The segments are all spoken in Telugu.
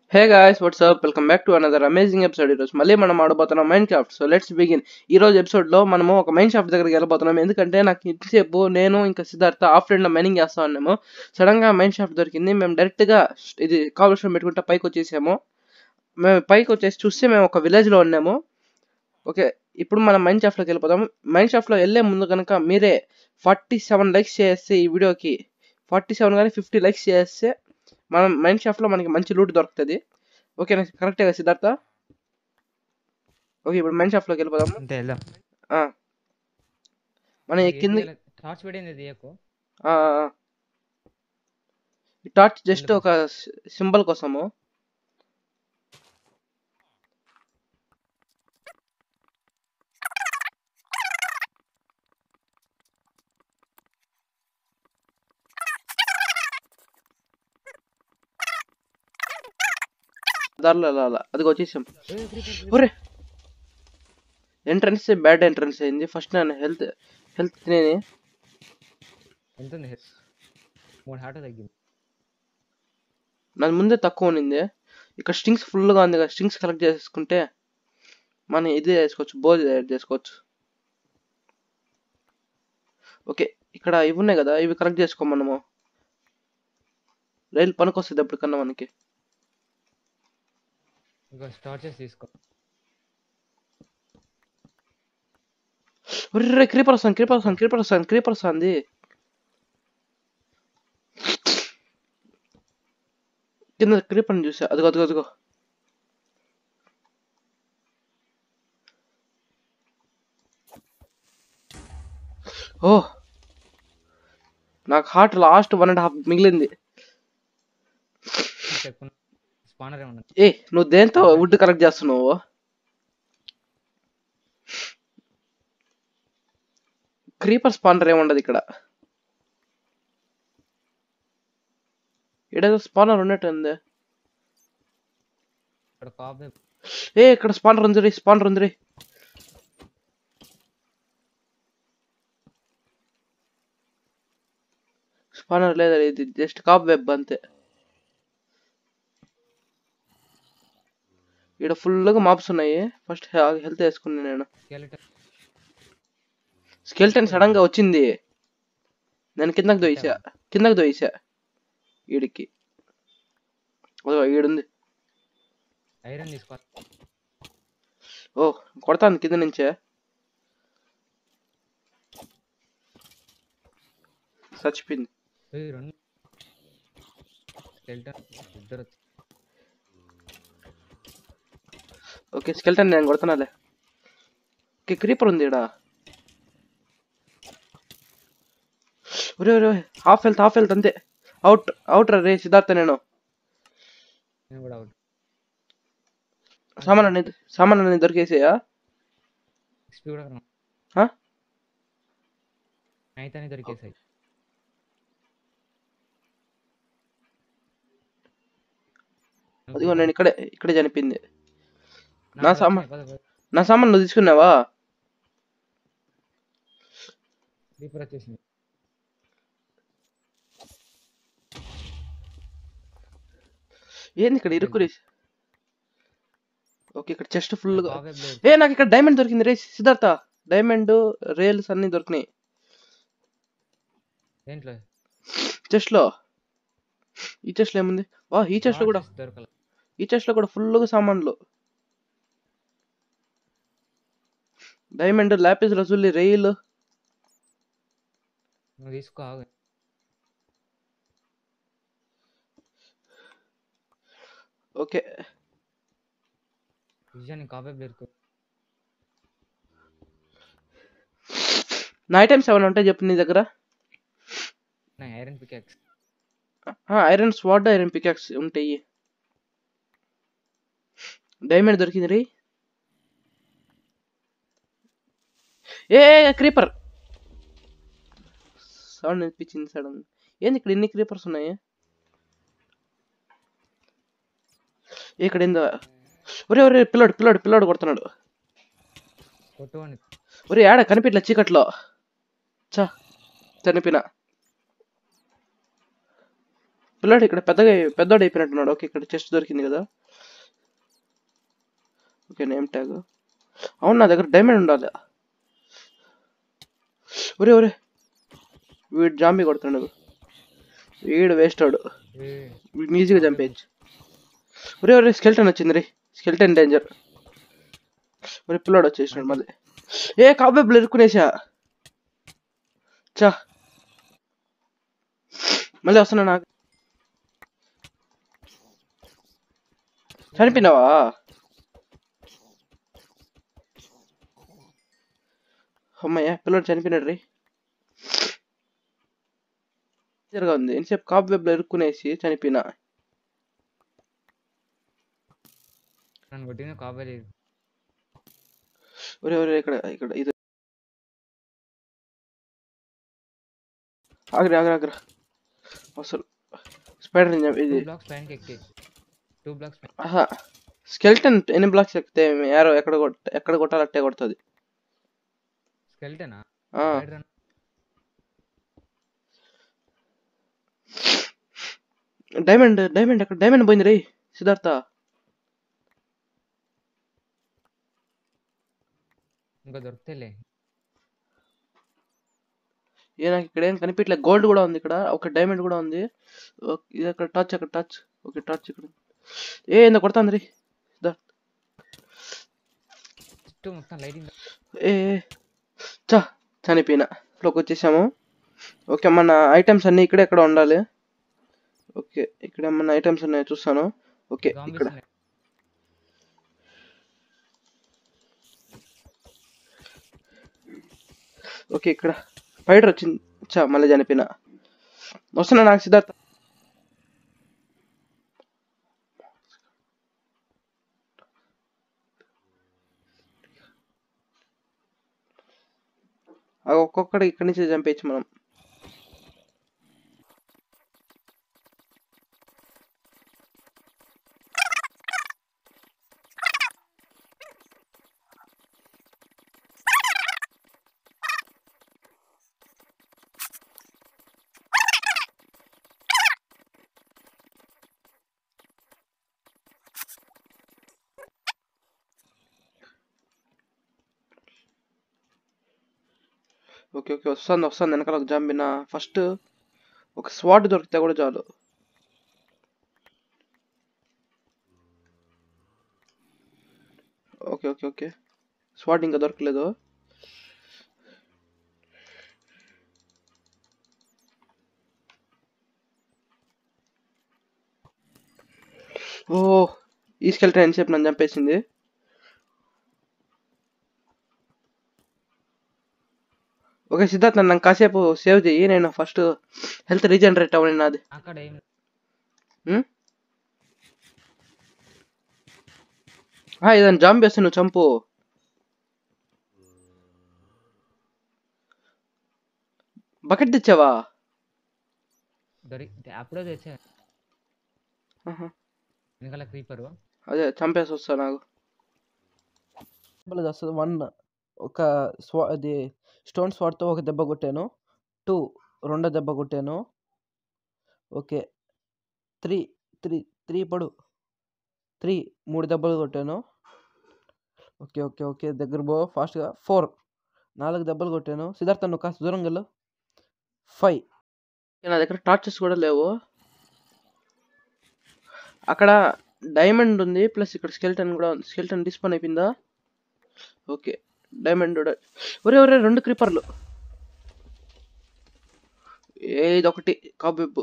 Hey guys what's up welcome back to another amazing episode ఈరోజు మళ్ళీ మనం ఆడబోతున్నాం Minecraft so let's begin ఈ రోజు ఎపిసోడ్ లో మనము ఒక మైండ్ క్రాఫ్ట్ దగ్గరికి వెళ్ళబోతున్నాం ఎందుకంటే నాకు ఇంతసేపు నేను ఇంకా సిద్ధార్థ ఆఫ్ లో మైనింగ్ చేస్తా ఉన్నాము సడన్ గా మైండ్ క్రాఫ్ట్ దొరికింది మేము డైరెక్ట్ గా ఇది కావలసిన పెట్టుకుంటే పైకి వచ్చేసాము మేము పైకి వచ్చేసి చూస్తే మేము ఒక విలేజ్ లో ఉన్నాము ఓకే ఇప్పుడు మనం మైండ్ క్రాఫ్ట్ లోకి వెళ్ళిపోదాం మైండ్ క్రాఫ్ట్ లో వెళ్ళే ముందు కనుక మీరే ఫార్టీ సెవెన్ లైక్స్ చేస్తే ఈ వీడియోకి ఫార్టీ సెవెన్ కానీ ఫిఫ్టీ లైక్స్ చేస్తే మనం మైండ్ షాఫ్ట్ లో మనకి మంచి లూట్ దొరుకుతుంది ఓకేనా కరెక్టే కదా సిద్ధార్థ ఓకే ఇప్పుడు మైండ్ షాఫ్ట్ లోకి వెళ్ళిపోదాం అంతే వెళ్దాం ఆ. మనం ఈ కింద టార్చ్ పడింది తీయకు ఆ, ఆ, ఆ. ఈ టార్చ్ జస్ట్ ఒక సింబల్ కోసము దారిలో వెళ్ళాలా అది వచ్చేసాం ఒరే ఎంట్రన్స్ బ్యాడ్ ఎంట్రన్స్ అయింది ఫస్ట్ నేను హెల్త్ హెల్త్ తినేది ఎంత ఉంది మూడు హార్ట్ తగ్గింది నాది ముందే తక్కువ ఉన్నింది ఇక్కడ స్ట్రింగ్స్ ఫుల్గా ఉంది కదా స్ట్రింగ్స్ కలెక్ట్ చేసుకుంటే మనం ఇది చేసుకోవచ్చు బో చేసుకోవచ్చు ఓకే ఇక్కడ ఇవి ఉన్నాయి కదా ఇవి కలెక్ట్ చేసుకో మనము రైలు పనికొస్తుంది ఎప్పటికన్నా మనకి ఇంకా టార్చెస్ తీసుకో ఒరే క్రీపర్ వస్తాను క్రీపర్ వస్తాను క్రీపర్ వస్తాను క్రీపర్ వస్తుంది కింద క్రీపర్ని చూసా అదిగో అదిగో అదిగో ఓ నాకు heart last one and half మిగిలింది చెప్పు స్పానర్ ఏమన్నా ఏ నువ్వు దేంతో వుడ్ కలెక్ట్ చేస్తున్నావు క్రీపర్ స్పానర్ ఏముండదు ఇక్కడ ఇడేదో స్పానర్ ఉన్నట్టు ఉంది ఇక్కడ కాపే ఏ ఇక్కడ స్పానర్ ఉంది రే స్పానర్ ఉంది రే స్పానర్ లేదా ఇది జస్ట్ కాప్ వెబ్ అంతే ఇక్కడ ఫుల్గా మాప్స్ ఉన్నాయి ఫస్ట్ హెల్త్ వేసుకున్నా నేను స్కెలిటన్ స్కెల్టన్ సడన్ గా వచ్చింది నేను కిందకి దోయిసా కిందకి దోయిసా ఈడికి ఓ ఈడుంది ఐరన్ తీసుకో ఓ కొడతాను కింద నుంచే చచ్చిపోయింది ఏయ్, రెండు స్కెలిటన్ ఇద్దరు వచ్చి- ఓకే స్కెల్టన్ నేను కొడుతున్నాలే ఓకే క్రీపర్ ఉంది ఇక్కడ ఒరే ఒరే హాఫ్ హెల్త్ హాఫ్ హెల్త్ అంతే అవుట్ అవుట్ రే సిద్ధార్థ నేను నేను కూడా అవుట్ సామాన్ అనేది సామాన్ అనేది దొరికేసాయా ఎక్స్పీ కూడా హా? నైట్ అని దొరికేసాయి అదిగో నేను ఇక్కడే ఇక్కడే చనిపోయింది నాకు నా వచ్చినాయి, సామాన్. పద, పద. నా సామాన్ నువ్వు తీసుకున్నావా క్రీపర్ వచ్చేసింది ఏంది ఇక్కడ ఇరుక్కురి ఓకే ఇక్కడ చెస్ట్ ఫుల్గా కాపే బ్లేడ్ ఏ నాకు ఇక్కడ డైమండ్ దొరికింది రే సిద్ధార్థ డైమండ్ రేల్స్ అన్ని దొరికినాయి దేంట్లో చెస్ట్ లో ఈ చెస్ట్ లో ఏముంది వా ఈ చెస్ట్ లో కూడా Torches దొరకల ఈ చెస్ట్ లో కూడా ఫుల్గా సామాన్లు డైమండ్ లాపిస్ రజుల్లి రైల్ నువ్వు తీసుకో ఆగు ఓకే విజయాన్ని కాపే బ్లేడ్ నా ఐటమ్స్ ఏమైనా ఉంటాయి చెప్పు నీ దగ్గర iron pickaxe iron sword iron pickaxe ఉంటాయి డైమండ్ దొరికింది రీ ఏ క్రీపర్ సౌండ్ అనిపించింది సడన్ ఏంది ఇక్కడ ఎన్ని క్రీపర్స్ ఉన్నాయి ఏ, ఇక్కడ ఏందో ఒరే ఒరే పిల్లోడు పిల్లోడు పిల్లోడు కొడుతున్నాడు కొట్టుకోండి ఒరే ఆడ కనిపించలే చీకట్లో చా చనిపోయినా పిల్లాడు ఇక్కడ పెద్దగా పెద్దోడు అయిపోయినట్టున్నాడు ఓకే ఇక్కడ చెస్ట్ దొరికింది కదా ఓకే నేమ్ ట్యాగ్ అవును నా దగ్గర డైమండ్ ఉండాలి ఒరే ఒరే వీడు జాంబీ కొడుతున్నాడు వీడు వేస్ట్ వాడు ఏ, వీడిని ఈజీగా చంపేయచ్చు ఒరే ఒరే స్కెల్టన్ వచ్చింది రే స్కెల్టన్ డేంజర్ ఒరే పిల్లాడు వచ్చేసినాడు మళ్ళీ ఏ కాబేబులు ఇరుక్కునేసా చా మళ్ళీ వస్తున్నా నాకు చనిపోయినావా అమ్మయ్య పిల్లడు చనిపోయినాడు రీ గా ఉంది ఎంతసేపు కాప్ వెబ్ లో ఇరుక్కునేసి చనిపోయినా నన్ను కొట్టిన కాబోయే ఒరే ఒరే ఇక్కడ ఇక్కడ ఇది ఆగ్రా ఆగ్రా ఆగ్రా అసలు స్పైడర్ టూ ఇది బ్లాక్స్ పైనకి ఎక్కి టూ బ్లాక్స్ పైన ఆహా స్కెల్టన్ ఎన్ని బ్లాక్స్ ఎక్కితే యారో ఎక్కడ కొట్ట ఎక్కడ కొట్టాలంటే కొడుతుంది స్కెల్టనా ఆ, డైమండ్ డైమండ్ ఎక్కడ డైమండ్ పోయింది రే సిద్ధార్థ ఇంకా దొరుకుతాయిలే ఏ నాకు ఇక్కడ ఏం కనిపించలేదు గోల్డ్ కూడా ఉంది ఇక్కడ ఒక డైమండ్ కూడా ఉంది ఓకే, ఇది అక్కడ టచ్ అక్కడ టచ్ ఓకే టచ్ ఇక్కడ ఏ ఇంత కొడతాంది రీ సిద్ధార్థ్ చుట్టూ మొత్తం లైటింగ్ ఏ ఏ, చా చనిపోయినా ఇట్లోకి వచ్చేసాము ఓకే మన ఐటమ్స్ అన్ని ఇక్కడ ఎక్కడ ఉండాలి ఓకే ఇక్కడ ఏమన్నా ఐటమ్స్ ఉన్నాయో చూస్తాను ఓకే ఇక్కడ జాంబీస్ ఉన్నాయి ఓకే ఇక్కడ స్పైడర్ వచ్చింది చా మళ్ళీ చనిపోయినా వస్తున్నా నాకు సిద్ధార్థ ఆ ఒక్కొక్కటి ఇక్కడి నుంచి చంపేయచ్చు మనం ఓకే ఓకే వస్తుంది వస్తుంది వెనకాల ఒక జంపిన ఫస్ట్ ఒక స్వాట్ దొరికితే కూడా చాలు ఓకే ఓకే ఓకే స్వాట్ ఇంకా దొరకలేదు ఓ ఈ స్కెల్టన్ ఎంతసేపు నన్ను చంపేసింది ఓకే సిద్ధార్థ్ నన్ను కాసేపు సేవ్ చెయ్యి నేను ఫస్ట్ హెల్త్ రీజనరేట్ అవ్వని నాది అక్కడ ఏం ఉమ్? ఆ, ఏదైనా జాంబీ వస్తే నువ్వు చంపు బకెట్ తెచ్చావా దొరి అప్పుడే తెచ్చా ఆహా. వెనకాల క్రీపరు అదే చంపేసి వస్తా నాకు వస్తుంది వన్ ఒక స్వా అది స్టోన్ స్వాట్తో ఒక దెబ్బ కొట్టాను టూ రెండో దెబ్బ కొట్టాను ఓకే త్రీ త్రీ త్రీ పడు త్రీ మూడు దెబ్బలు కొట్టాను ఓకే ఓకే ఓకే దగ్గర పో ఫాస్ట్గా ఫోర్ నాలుగు దెబ్బలు కొట్టాను సిద్ధార్థ నువ్వు కాస్త దూరం వెళ్ళు ఫైవ్ నా దగ్గర టార్చెస్ కూడా లేవు అక్కడ డైమండ్ ఉంది ప్లస్ ఇక్కడ స్కెల్టన్ కూడా ఉంది స్కెల్టన్ డిస్పాన్ అయిపోయిందా ఓకే డైమండ్ కూడా ఒరే ఒరే రెండు క్రీపర్లు ఏదొకటి కాబెబ్బు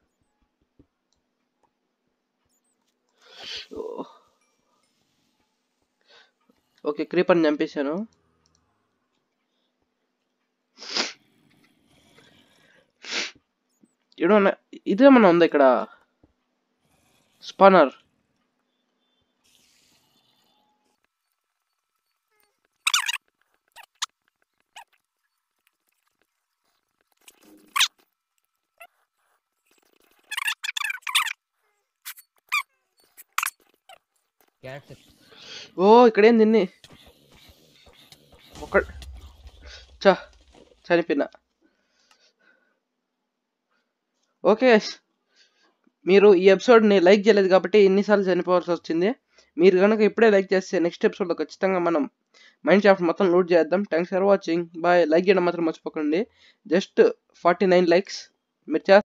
ఓకే క్రీపర్ని చంపేశాను ఏమన్నా ఇదేమన్నా ఉందా ఇక్కడ స్పానర్ క్యాట్స్ ఓ ఇక్కడేం తిన్ని ఒక చా చనిపోయినా ఓకే మీరు ఈ ఎపిసోడ్ని లైక్ చేయలేదు కాబట్టి ఎన్నిసార్లు చనిపోవాల్సి వచ్చింది మీరు కనుక ఇప్పుడే లైక్ చేస్తే నెక్స్ట్ ఎపిసోడ్లో ఖచ్చితంగా మనం మైండ్ షాఫ్ట్ మొత్తం లూట్ చేద్దాం thanks for watching bye like చేయడం మాత్రం మర్చిపోకండి జస్ట్ ఫార్టీ నైన్ లైక్స్ మీరు చేస్తే